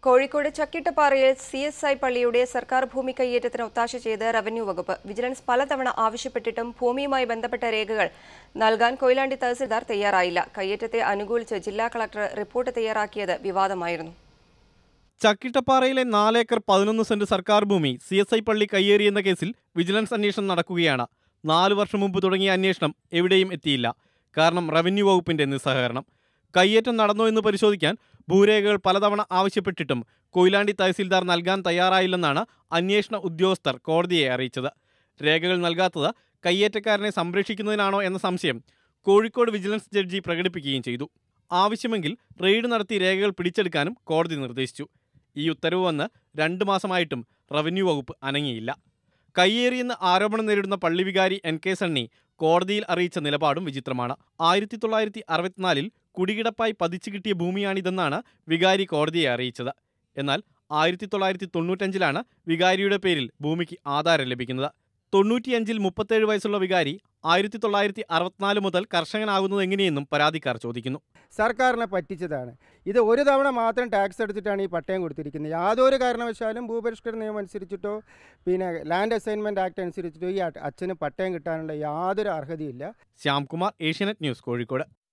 കോഴിക്കോട് ചക്കിട്ടപ്പാറയിൽ C S I പള്ളിയുടെ സർക്കാർ ഭൂമി കൈയേറ്റത്തിന് ഒത്താശ ചെയ്ത് റവന്യൂ വകുപ്പ് വിജിലൻസ് പലതവണ ആവശ്യപ്പെട്ടിട്ടും ഭൂമിയുമായി ബന്ധപ്പെട്ട രേഖകൾ നൽകാൻ കൊയിലാണ്ടി തഹസിൽദാർ തയ്യാറായില്ല കയ്യേറ്റത്തെ അനുകൂലിച്ച് ജില്ലാ കളക്ടർ റിപ്പോർട്ട് തയ്യാറാക്കിയത് വിവാദമായിരുന്നു ചക്കിട്ടപ്പാറയിലെ നാലേക്കർ പതിനൊന്ന് സെന്റ് സർക്കാർ ഭൂമി സി എസ് ഐ പള്ളി കയ്യേറിയെന്ന കേസിൽ വിജിലൻസ് അന്വേഷണം നടക്കുകയാണ് നാല് വർഷം മുമ്പ് തുടങ്ങിയ അന്വേഷണം എവിടെയും എത്തിയില്ല കാരണം റവന്യൂ വകുപ്പിന്റെ നിസ്സഹകരണം കയ്യേറ്റം നടന്നോ എന്ന് പരിശോധിക്കാൻ ഭൂരേഖകൾ പലതവണ ആവശ്യപ്പെട്ടിട്ടും കൊയിലാണ്ടി തഹസിൽദാർ നൽകാൻ തയ്യാറായില്ലെന്നാണ് അന്വേഷണ ഉദ്യോഗസ്ഥർ കോടതിയെ അറിയിച്ചത് രേഖകൾ നൽകാത്തത് കയ്യേറ്റക്കാരനെ സംരക്ഷിക്കുന്നതിനാണോ എന്ന സംശയം കോഴിക്കോട് വിജിലൻസ് ജഡ്ജി പ്രകടിപ്പിക്കുകയും ചെയ്തു ആവശ്യമെങ്കിൽ റെയ്ഡ് നടത്തി രേഖകൾ പിടിച്ചെടുക്കാനും കോടതി നിർദ്ദേശിച്ചു ഈ ഉത്തരവ് വന്ന് രണ്ട് മാസമായിട്ടും റവന്യൂ വകുപ്പ് അനങ്ങിയില്ല കയ്യേറിയെന്ന് ആരോപണം നേരിടുന്ന പള്ളി വികാരി എൻ കെ സണ്ണി കോടതിയിൽ അറിയിച്ച നിലപാടും വിചിത്രമാണ് ആയിരത്തി തൊള്ളായിരത്തി അറുപത്തിനാലിൽ കുടികിടപ്പായി പതിച്ചു കിട്ടിയ ഭൂമിയാണിതെന്നാണ് വികാരി കോടതിയെ അറിയിച്ചത് എന്നാൽ ആയിരത്തി തൊള്ളായിരത്തി തൊണ്ണൂറ്റഞ്ചിലാണ് വികാരിയുടെ പേരിൽ ഭൂമിക്ക് ആധാരം ലഭിക്കുന്നത് തൊണ്ണൂറ്റിയഞ്ചിൽ മുപ്പത്തേഴ് വയസ്സുള്ള വികാരി ആയിരത്തി തൊള്ളായിരത്തി അറുപത്തിനാല് മുതൽ കർഷകനാകുന്നത് എങ്ങനെയെന്നും പരാതിക്കാർ ചോദിക്കുന്നു സർക്കാരിനെ പറ്റിച്ചതാണ് ഇത് ഒരു തവണ മാത്രം ടാക്സ് എടുത്തിട്ടാണ് ഈ പട്ടയം കൊടുത്തിരിക്കുന്നത് യാതൊരു കാരണവശാലും ഭൂപരിഷ്കരണ നിയമം അനുസരിച്ചിട്ടോ പിന്നെ ലാൻഡ് അസൈൻമെൻറ്റ് ആക്ട് അനുസരിച്ചിട്ടോ ഈ അച്ഛന് പട്ടയം കിട്ടാനുള്ള യാതൊരു അർഹതയില്ല ശ്യാംകുമാർ ഏഷ്യാനെറ്റ് ന്യൂസ് കോഴിക്കോട്